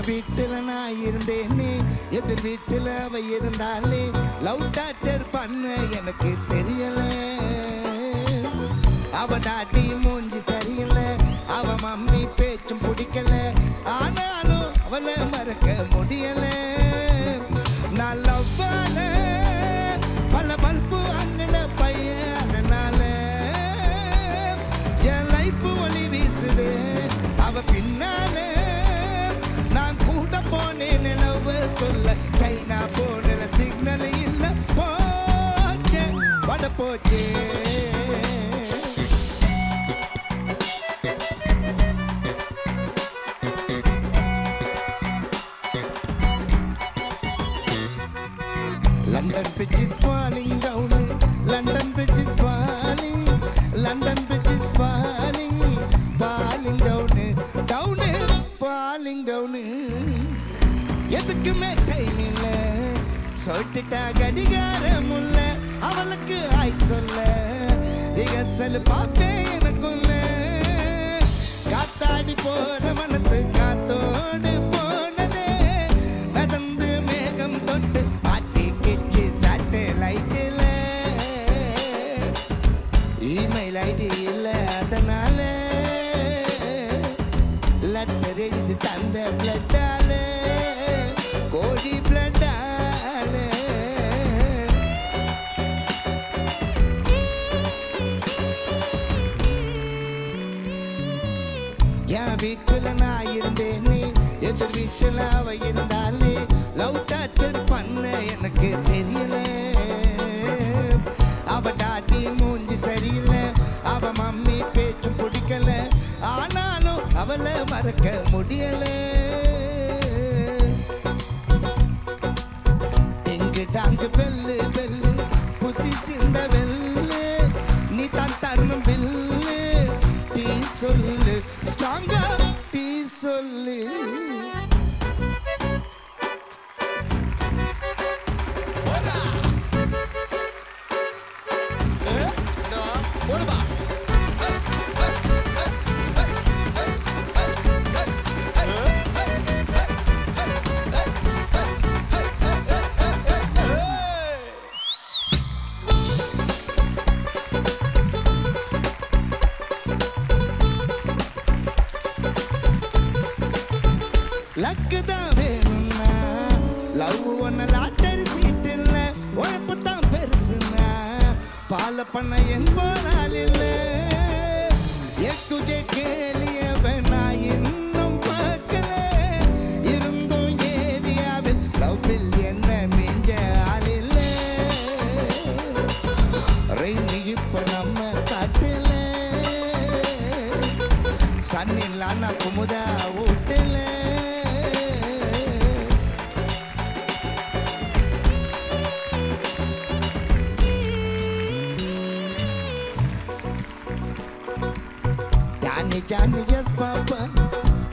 என் வீட்டுல நான் இருந்தேனே எதிர் வீட்டுல அவ இருந்தாலே லவ் டார்ச்சர் பண்ண எனக்கு தெரியல அவ டாடி மூஞ்சி சரியில்லை அவ மம்மி பேச்சும் பிடிக்கல ஆனாலும் அவளை மறக்க முடியல நான் லவ்வால பல பல்பு அங்கன பையன் அதனால என் லைஃப் ஒளி வீசுது அவ பின்னால நான் கூட போனேன் நிலவு சொல்ல சைனா போனல சிக்னல் இல்ல போச்சே வட போச்சே London bridge is falling down. London bridge is falling. London bridge is falling. Falling down. Down. Falling down. எதுக்குமே டைம் இல்ல சொல்லிட்டா கடிகாரம் உள்ள அவளுக்கு ஆய் சொல்ல ரிகர்சல் பாப்பேன் எனக்குள்ள காத்தாடி போன மனசு காத்தோடு போனதே மிதந்து மேகம் தொட்டு மாட்டிக்கிச்சு சேட்டலைட்டில் இமெயில் ஐடி இல்லை அதனால லெட்டர் எழுதி தந்த பிளட்டால கோழி பிளட்டால என் வீட்டுல நான் இருந்தேனே எதிர் வீட்டுல அவ இருந்தாலே லவ் டார்ச்சர் பண்ண எனக்கு தெரியல அவ டாட்டி மூஞ்சி சரியில்லை அவ மம்மி பேச்சும் பிடிக்கல ஆனாலும் அவளை மறக்க முடியல எங்கு டாங்கு பெல்லு பெல்லு புசி சிந்த வெல்லு நீ தான் தரணும் பில்லு டீ சொல்லு ஸ்ட்ராங்கா டீ சொல்லு லக்கு தான் வேணும்னா லவ் ஒன்ன லாட்டரி சீட் இல்ல உழைப்பு தான் பெருசுனா ஃபாலோ பண்ண என் போனால் இல்ல எஸ் துஜே கேலிய வேணா இன்னும் பார்க்கல இருந்தும் ஏரியாவில் லவ்வில் என்ன மிஞ்ச ஆள் இல்ல ரெய்னி இப்ப நம்ம காட்டுல சன்னில்லான குமுதா வீட்டுல Johnny, Johnny, yes, Papa.